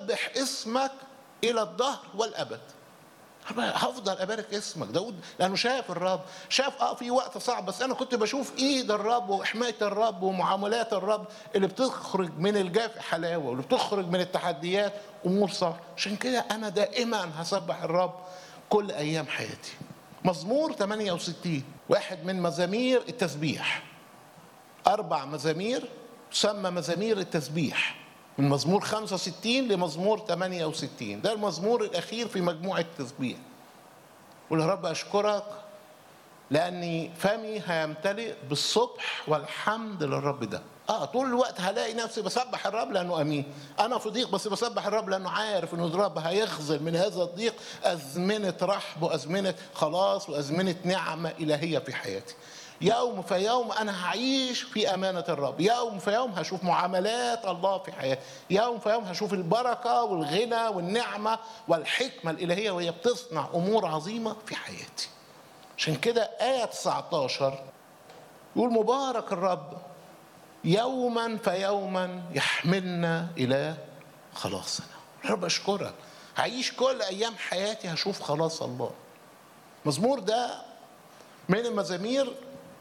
اسبح اسمك الى الدهر والابد هفضل ابارك اسمك داود لانه شاف الرب شاف اه في وقت صعب بس انا كنت بشوف ايد الرب وحمايه الرب ومعاملات الرب اللي بتخرج من الجاف حلاوه واللي بتخرج من التحديات امور صح عشان كده انا دائما هسبح الرب كل ايام حياتي مزمور 68 واحد من مزامير التسبيح اربع مزامير تسمى مزامير التسبيح من مزمور 65 لمزمور 68 ده المزمور الأخير في مجموعة التسبيح قول يا رب أشكرك لأني فمي هيمتلئ بالصبح والحمد للرب ده اه طول الوقت هلاقي نفسي بسبح الرب لانه امين انا في ضيق بس بسبح الرب لانه عارف انه الرب هيخزل من هذا الضيق ازمنه رحب وازمنه خلاص وازمنه نعمه الهيه في حياتي يوم في يوم انا هعيش في امانه الرب يوم في يوم هشوف معاملات الله في حياتي يوم في يوم هشوف البركه والغنى والنعمه والحكمه الالهيه وهي بتصنع امور عظيمه في حياتي عشان كده ايه 19 يقول مبارك الرب يوما فيوما يحملنا الى خلاصنا رب اشكرك هعيش كل ايام حياتي هشوف خلاص الله مزمور ده من المزامير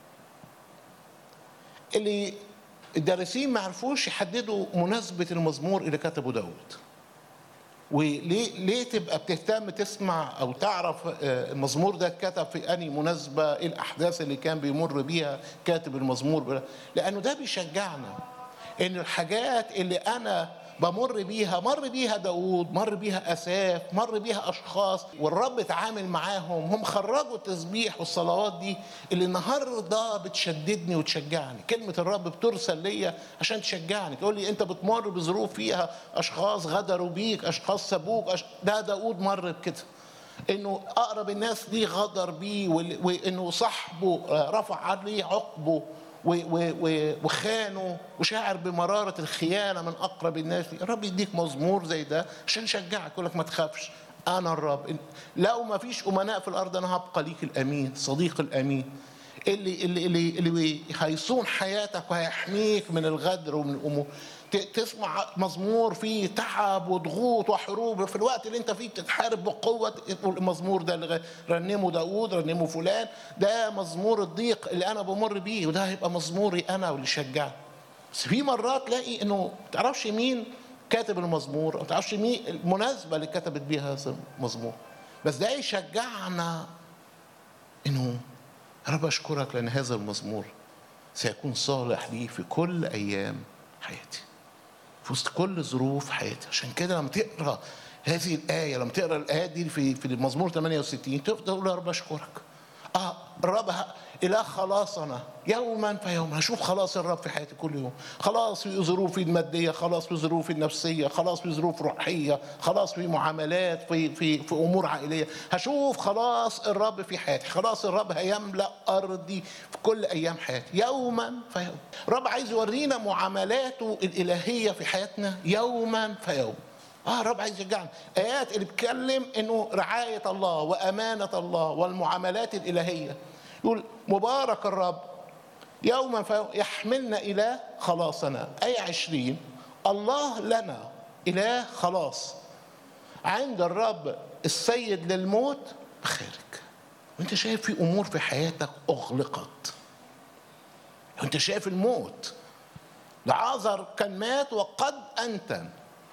اللي الدارسين ما عرفوش يحددوا مناسبة المزمور اللي كتبه داود وليه ليه تبقى بتهتم تسمع او تعرف المزمور ده اتكتب في اني مناسبه ايه الاحداث اللي كان بيمر بيها كاتب المزمور لانه ده بيشجعنا ان الحاجات اللي انا بمر بيها مر بيها داود مر بيها أساف مر بيها أشخاص والرب اتعامل معاهم هم خرجوا التسبيح والصلوات دي اللي النهاردة بتشددني وتشجعني كلمة الرب بترسل ليا عشان تشجعني تقول لي أنت بتمر بظروف فيها أشخاص غدروا بيك أشخاص سابوك أش... ده داود مر بكده انه اقرب الناس ليه غدر بيه وانه صاحبه رفع عليه عقبه وخانه وشاعر بمرارة الخيانة من أقرب الناس الرب يديك مزمور زي ده عشان يشجعك يقول لك ما تخافش أنا الرب لو ما فيش أمناء في الأرض أنا هبقى ليك الأمين صديق الأمين اللي اللي اللي, اللي هيصون حياتك وهيحميك من الغدر ومن الأمور تسمع مزمور فيه تعب وضغوط وحروب في الوقت اللي انت فيه بتتحارب بقوه تقول المزمور ده اللي رنمه داوود رنمه فلان ده مزمور الضيق اللي انا بمر بيه وده هيبقى مزموري انا واللي شجعني بس في مرات تلاقي انه ما تعرفش مين كاتب المزمور ما تعرفش مين المناسبه اللي كتبت بيها هذا المزمور بس ده يشجعنا انه يا رب اشكرك لان هذا المزمور سيكون صالح لي في كل ايام حياتي في وسط كل ظروف حياتي عشان كده لما تقرا هذه الايه لما تقرا الايات دي في في المزمور 68 تفضل تقول يا رب اشكرك اه الرب اله خلاصنا يوما فيوما هشوف خلاص الرب في حياتي كل يوم خلاص في ظروفي الماديه خلاص في ظروفي النفسيه خلاص في ظروف روحيه خلاص في معاملات في في في امور عائليه هشوف خلاص الرب في حياتي خلاص الرب هيملا ارضي في كل ايام حياتي يوما فيوم الرب عايز يورينا معاملاته الالهيه في حياتنا يوما فيوم اه الرب عايز يشجعنا ايات اللي بتتكلم انه رعايه الله وامانه الله والمعاملات الالهيه يقول مبارك الرب يوما يحملنا الى خلاصنا اي عشرين الله لنا اله خلاص عند الرب السيد للموت بخيرك وانت شايف في امور في حياتك اغلقت وانت شايف الموت لعازر كان مات وقد انتن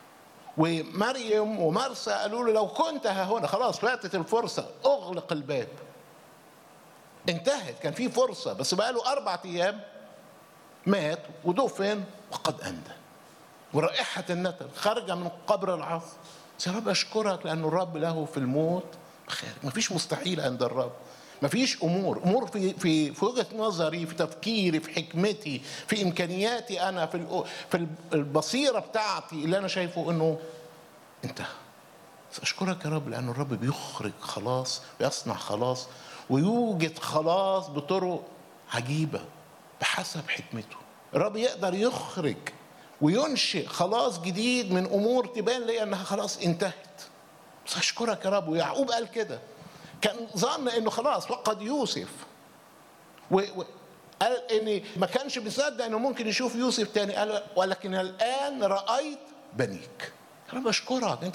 ومريم ومرسى قالوا له لو كنت ها هنا خلاص فاتت الفرصه اغلق الباب انتهت كان في فرصه بس بقى له اربع ايام مات ودفن وقد اندى ورائحه النتن خارجه من قبر العصر يا رب اشكرك لان الرب له في الموت خير مفيش مستحيل عند الرب مفيش امور امور في في في وجهه نظري في تفكيري في حكمتي في امكانياتي انا في في البصيره بتاعتي اللي انا شايفه انه انتهى اشكرك يا رب لان الرب بيخرج خلاص بيصنع خلاص ويوجد خلاص بطرق عجيبه بحسب حكمته الرب يقدر يخرج وينشئ خلاص جديد من امور تبان لي انها خلاص انتهت بس اشكرك يا رب ويعقوب قال كده كان ظن انه خلاص فقد يوسف و... و... قال ان ما كانش بيصدق انه ممكن يشوف يوسف تاني قال ولكن الان رايت بنيك يا رب اشكرك انت